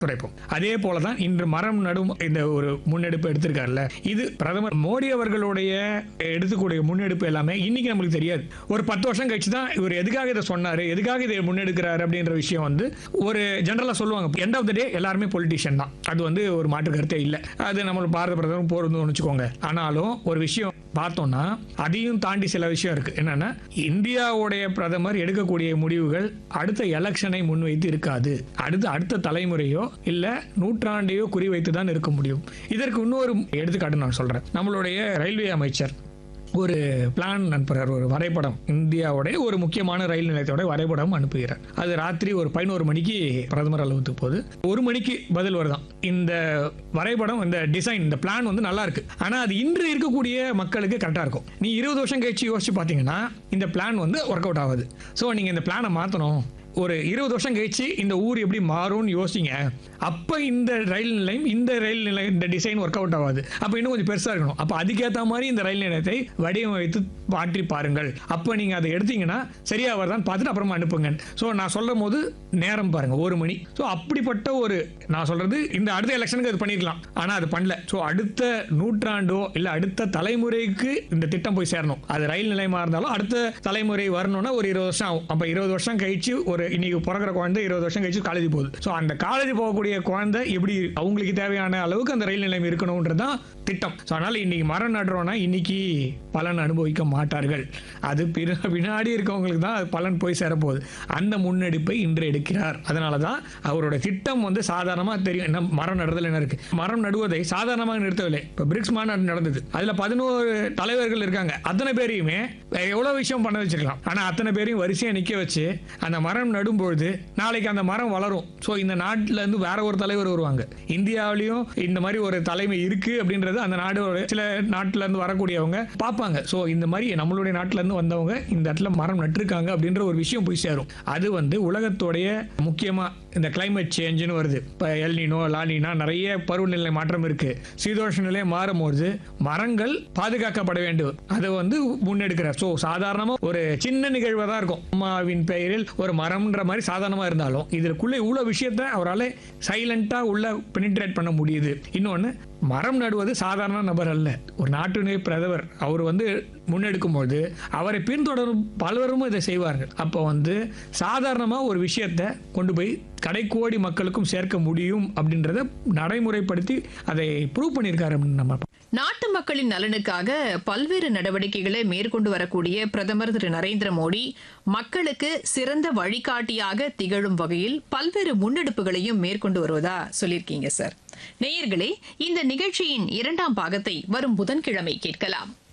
குறைப்போம் அதே போல தான் இன்று மரம் நடும் இந்த ஒரு முன்னெடுப்பு எடுத்திருக்காருல்ல இது பிரதமர் மோடி அவர்களுடைய எடுத்துக்கூடிய முன்னெடுப்பு எல்லாமே இன்னைக்கு நம்மளுக்கு தெரியாது ஒரு பத்து வருஷம் கழிச்சு தான் இவர் எதுக்காக இதை சொன்னாரு எதுக்காக இதை முன்னெடுக்கிறாரு அப்படின்ற விஷயம் வந்து ஒரு ஜெனரலா சொல்லுவாங்க எண்ட் ஆஃப் த டே எல்லாருமே பொலிட்டிஷியன் தான் அது வந்து ஒரு மாற்று கருத்தே இல்லை அது நம்ம பாரத பிரதமர் போறதுன்னு வச்சுக்கோங்க ஆனாலும் ஒரு விஷயம் பார்த்தோம்னா அதையும் தாண்டி சில விஷயம் இருக்கு என்னன்னா இந்தியாவுடைய பிரதமர் எடுக்கக்கூடிய முடிவுகள் அடுத்த எலெக்ஷனை முன்வைத்து இருக்காது அடுத்த அடுத்த தலைமுறையோ இல்ல நூற்றாண்டையோ குறிவைத்து தான் இருக்க முடியும் இதற்கு இன்னொரு எடுத்துக்காட்டு நான் சொல்றேன் நம்மளுடைய ரயில்வே அமைச்சர் ஒரு பிளான் அனுப்புகிறார் ஒரு வரைபடம் இந்தியாவுடைய ஒரு முக்கியமான ரயில் நிலையத்தோட வரைபடம் அனுப்புகிறார் அது ராத்திரி ஒரு பதினோரு மணிக்கு பிரதமர் அலுவலகத்துக்கு போகுது ஒரு மணிக்கு பதில் வருதான் இந்த வரைபடம் இந்த டிசைன் இந்த பிளான் வந்து நல்லா இருக்கு ஆனா அது இன்று இருக்கக்கூடிய மக்களுக்கு கரெக்டா இருக்கும் நீ இருபது வருஷம் கழிச்சு யோசிச்சு பார்த்தீங்கன்னா இந்த பிளான் வந்து ஒர்க் அவுட் ஆகுது ஸோ நீங்க இந்த பிளானை மாற்றணும் ஒரு இருபது வருஷம் கழிச்சு இந்த ஊர் எப்படி மாறும்னு யோசிங்க அப்போ இந்த ரயில் நிலையம் இந்த ரயில் நிலையம் இந்த டிசைன் ஒர்க் அவுட் ஆகாது அப்போ இன்னும் கொஞ்சம் பெருசாக இருக்கணும் அப்போ அதுக்கேற்ற மாதிரி இந்த ரயில் நிலையத்தை வடிவமைத்து மாற்றி பாருங்கள் அப்போ நீங்கள் அதை எடுத்தீங்கன்னா சரியாக வருதான்னு பார்த்துட்டு அப்புறமா அனுப்புங்க ஸோ நான் சொல்லும் போது நேரம் பாருங்க ஒரு மணி ஸோ அப்படிப்பட்ட ஒரு நான் சொல்றது இந்த அடுத்த எலெக்ஷனுக்கு அது பண்ணிருக்கலாம் ஆனால் அது பண்ணல ஸோ அடுத்த நூற்றாண்டோ இல்லை அடுத்த தலைமுறைக்கு இந்த திட்டம் போய் சேரணும் அது ரயில் நிலையமா இருந்தாலும் அடுத்த தலைமுறை வரணும்னா ஒரு இருபது வருஷம் ஆகும் அப்போ இருபது வருஷம் கழிச்சு ஒரு இன்னைக்கு பிறக்கிற குழந்தை இருபது வருஷம் கழிச்சு காலேஜ் போகுது ஸோ அந்த காலேஜ் போகக்கூடிய குழந்தை எப்படி அவங்களுக்கு தேவையான அளவுக்கு அந்த ரயில் நிலையம் இருக்கணும்ன்றது தான் திட்டம் ஸோ அதனால இன்னைக்கு மரம் நடுறோம்னா இன்னைக்கு பலன் அனுபவிக்க மாட்டார்கள் அது பிற பின்னாடி இருக்கவங்களுக்கு தான் அது பலன் போய் சேரப்போகுது அந்த முன்னெடுப்பை இன்று எடுக்கிறார் அதனால தான் அவரோட திட்டம் வந்து சாதாரணமாக தெரியும் என்ன மரம் நடுறதுல என்ன இருக்கு மரம் நடுவதை சாதாரணமாக நிறுத்தவில்லை இப்போ பிரிக்ஸ் மாநாடு நடந்தது அதில் பதினோரு தலைவர்கள் இருக்காங்க அத்தனை பேரையுமே எவ்வளோ விஷயம் பண்ண வச்சிருக்கலாம் ஆனால் அத்தனை பேரையும் வரிசையாக நிற்க வச்சு அந்த மரம் நடும்பொழுது நாளைக்கு அந்த மரம் வளரும் ஸோ இந்த நாட்டில் இருந்து வேற ஒரு தலைவர் வருவாங்க இந்தியாவிலையும் இந்த மாதிரி ஒரு தலைமை இருக்கு அப்படின்றது அந்த நாடோட சில நாட்டுல இருந்து வரக்கூடியவங்க பார்ப்பாங்க ஸோ இந்த மாதிரி நம்மளுடைய நாட்டுல இருந்து வந்தவங்க இந்த இடத்துல மரம் நட்டிருக்காங்க அப்படின்ற ஒரு விஷயம் போய் சேரும் அது வந்து உலகத்தோடைய முக்கியமா இந்த கிளைமேட் சேஞ்சுன்னு வருது இப்போ எல்னினோ லானினா நிறைய பருவநிலை மாற்றம் இருக்கு சீதோஷ நிலை மாறும்போது மரங்கள் பாதுகாக்கப்பட வேண்டும் அதை வந்து முன்னெடுக்கிறார் ஸோ சாதாரணமா ஒரு சின்ன நிகழ்வாக தான் இருக்கும் அம்மாவின் பெயரில் ஒரு மரம்ன்ற மாதிரி சாதாரணமா இருந்தாலும் இதுக்குள்ள இவ்வளோ விஷயத்த அவரால் சைலண்டா உள்ள பெனிட்ரேட் பண்ண முடியுது இன்னொன்று மரம் நடுவது சாதாரண நபர் அல்ல ஒரு நாட்டினுடைய பிரதமர் அவர் வந்து முன்னெடுக்கும்போது அவரை பின்தொடரும் பலரும் இதை செய்வார்கள் அப்போ வந்து சாதாரணமாக ஒரு விஷயத்தை கொண்டு போய் கடைக்கோடி மக்களுக்கும் சேர்க்க முடியும் அப்படின்றத நடைமுறைப்படுத்தி அதை ப்ரூவ் பண்ணியிருக்காரு அப்படின்னு நம்ம நாட்டு மக்களின் நலனுக்காக பல்வேறு நடவடிக்கைகளை மேற்கொண்டு வரக்கூடிய பிரதமர் திரு நரேந்திர மோடி மக்களுக்கு சிறந்த வழிகாட்டியாக திகழும் வகையில் பல்வேறு முன்னெடுப்புகளையும் மேற்கொண்டு வருவதா சொல்லியிருக்கீங்க சார் நேயர்களே இந்த நிகழ்ச்சியின் இரண்டாம் பாகத்தை வரும் புதன்கிழமை கேட்கலாம்